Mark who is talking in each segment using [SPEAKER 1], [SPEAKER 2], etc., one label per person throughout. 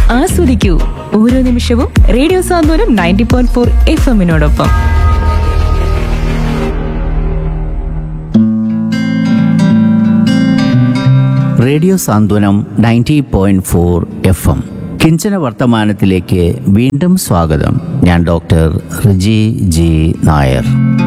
[SPEAKER 1] ആസ്വദിക്കൂ ഓരോ നിമിഷവും radio Santhwanam ninety point four F എമ്മിനോടൊപ്പം
[SPEAKER 2] radio Santhwanam ninety point four F M കിഞ്ചന വർത്തമാനത്തിലേക്ക് വീണ്ടും സ്വാഗതം ഞാൻ ഡോക്ടർ റിജി ജി നായർ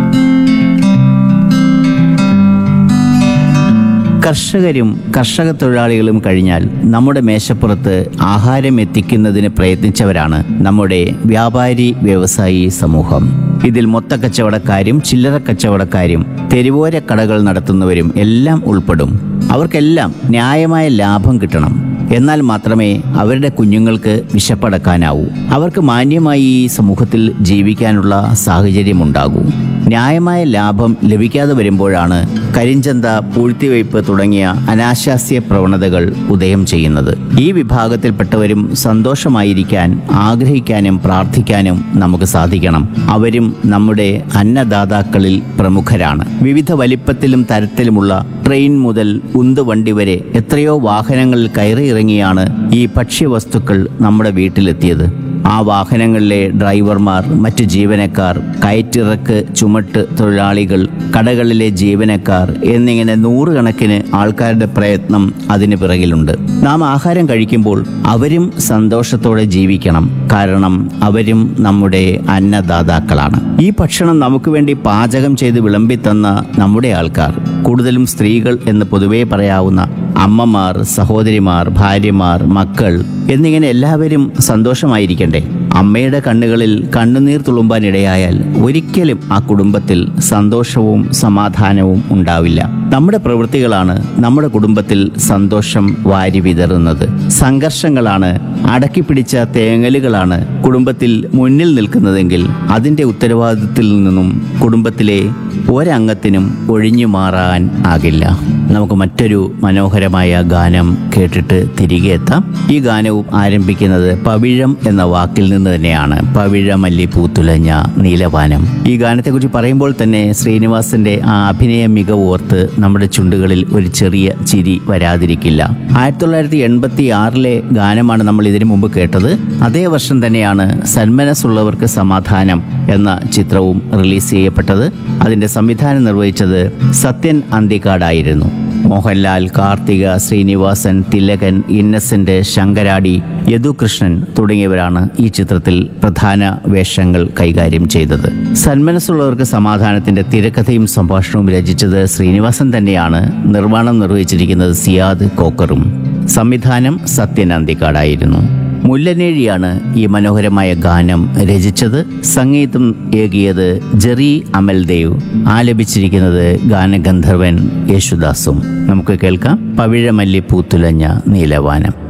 [SPEAKER 2] കർഷകരും കർഷക തൊഴിലാളികളും കഴിഞ്ഞാൽ നമ്മുടെ മേശപ്പുറത്ത് ആഹാരം എത്തിക്കുന്നതിന് പ്രയത്നിച്ചവരാണ് നമ്മുടെ വ്യാപാരി വ്യവസായി സമൂഹം ഇതിൽ മൊത്ത കച്ചവടക്കാരും ചില്ലറ കച്ചവടക്കാരും തെരുവോര കടകൾ നടത്തുന്നവരും എല്ലാം ഉൾപ്പെടും അവർക്കെല്ലാം ന്യായമായ ലാഭം കിട്ടണം എന്നാൽ മാത്രമേ അവരുടെ കുഞ്ഞുങ്ങൾക്ക് വിശപ്പടക്കാനാവൂ അവർക്ക് മാന്യമായി ഈ സമൂഹത്തിൽ ജീവിക്കാനുള്ള സാഹചര്യമുണ്ടാകൂ ന്യായമായ ലാഭം ലഭിക്കാതെ വരുമ്പോഴാണ് കരിഞ്ചന്ത പൂഴ്ത്തിവയ്പ് തുടങ്ങിയ അനാശാസ്യ പ്രവണതകൾ ഉദയം ചെയ്യുന്നത് ഈ വിഭാഗത്തിൽപ്പെട്ടവരും സന്തോഷമായിരിക്കാൻ ആഗ്രഹിക്കാനും പ്രാർത്ഥിക്കാനും നമുക്ക് സാധിക്കണം അവരും നമ്മുടെ അന്നദാതാക്കളിൽ പ്രമുഖരാണ് വിവിധ വലിപ്പത്തിലും തരത്തിലുമുള്ള ട്രെയിൻ മുതൽ ഉന്തുവണ്ടി വരെ എത്രയോ വാഹനങ്ങളിൽ കയറിയിറങ്ങിയാണ് ഈ ഭക്ഷ്യവസ്തുക്കൾ നമ്മുടെ വീട്ടിലെത്തിയത് ആ വാഹനങ്ങളിലെ ഡ്രൈവർമാർ മറ്റു ജീവനക്കാർ കയറ്റിറക്ക് ചുമട്ട് തൊഴിലാളികൾ കടകളിലെ ജീവനക്കാർ എന്നിങ്ങനെ നൂറുകണക്കിന് ആൾക്കാരുടെ പ്രയത്നം അതിന് പിറകിലുണ്ട് നാം ആഹാരം കഴിക്കുമ്പോൾ അവരും സന്തോഷത്തോടെ ജീവിക്കണം കാരണം അവരും നമ്മുടെ അന്നദാതാക്കളാണ് ഈ ഭക്ഷണം നമുക്ക് വേണ്ടി പാചകം ചെയ്ത് വിളമ്പിത്തന്ന നമ്മുടെ ആൾക്കാർ കൂടുതലും സ്ത്രീകൾ എന്ന് പൊതുവേ പറയാവുന്ന അമ്മമാർ സഹോദരിമാർ ഭാര്യമാർ മക്കൾ എന്നിങ്ങനെ എല്ലാവരും സന്തോഷമായിരിക്കണ്ടേ അമ്മയുടെ കണ്ണുകളിൽ കണ്ണുനീർ തുളുമ്പാനിടയായാൽ ഒരിക്കലും ആ കുടുംബത്തിൽ സന്തോഷവും സമാധാനവും ഉണ്ടാവില്ല നമ്മുടെ പ്രവൃത്തികളാണ് നമ്മുടെ കുടുംബത്തിൽ സന്തോഷം വാരി വിതറുന്നത് സംഘർഷങ്ങളാണ് അടക്കി പിടിച്ച തേങ്ങലുകളാണ് കുടുംബത്തിൽ മുന്നിൽ നിൽക്കുന്നതെങ്കിൽ അതിൻ്റെ ഉത്തരവാദിത്തത്തിൽ നിന്നും കുടുംബത്തിലെ ഒരംഗത്തിനും ഒഴിഞ്ഞു മാറാൻ ആകില്ല നമുക്ക് മറ്റൊരു മനോഹരമായ ഗാനം കേട്ടിട്ട് തിരികെ എത്താം ഈ ഗാനവും ആരംഭിക്കുന്നത് പവിഴം എന്ന വാക്കിൽ നിന്ന് തന്നെയാണ് പവിഴമല്ലി പൂത്തുലഞ്ഞ നീലവാനം ഈ ഗാനത്തെക്കുറിച്ച് പറയുമ്പോൾ തന്നെ ശ്രീനിവാസന്റെ ആ അഭിനയ മികവ് ഓർത്ത് നമ്മുടെ ചുണ്ടുകളിൽ ഒരു ചെറിയ ചിരി വരാതിരിക്കില്ല ആയിരത്തി തൊള്ളായിരത്തി എൺപത്തി ആറിലെ ഗാനമാണ് നമ്മൾ ഇതിനു മുമ്പ് കേട്ടത് അതേ വർഷം തന്നെയാണ് സന്മനസ്സുള്ളവർക്ക് സമാധാനം എന്ന ചിത്രവും റിലീസ് ചെയ്യപ്പെട്ടത് അതിന്റെ സംവിധാനം നിർവഹിച്ചത് സത്യൻ അന്തിക്കാടായിരുന്നു മോഹൻലാൽ കാർത്തിക ശ്രീനിവാസൻ തിലകൻ ഇന്നസെന്റ് ശങ്കരാടി യദുകൃഷ്ണൻ തുടങ്ങിയവരാണ് ഈ ചിത്രത്തിൽ പ്രധാന വേഷങ്ങൾ കൈകാര്യം ചെയ്തത് സന്മനസ്സുള്ളവർക്ക് സമാധാനത്തിന്റെ തിരക്കഥയും സംഭാഷണവും രചിച്ചത് ശ്രീനിവാസൻ തന്നെയാണ് നിർമ്മാണം നിർവഹിച്ചിരിക്കുന്നത് സിയാദ് കോക്കറും സംവിധാനം സത്യൻ അന്തിക്കാടായിരുന്നു മുല്ലനേഴിയാണ് ഈ മനോഹരമായ ഗാനം രചിച്ചത് സംഗീതം ഏകിയത് ജെറി അമൽദേവ് ആലപിച്ചിരിക്കുന്നത് ഗാനഗന്ധർവൻ യേശുദാസും നമുക്ക് കേൾക്കാം പവിഴമല്ലി പൂത്തുലഞ്ഞ നീലവാനം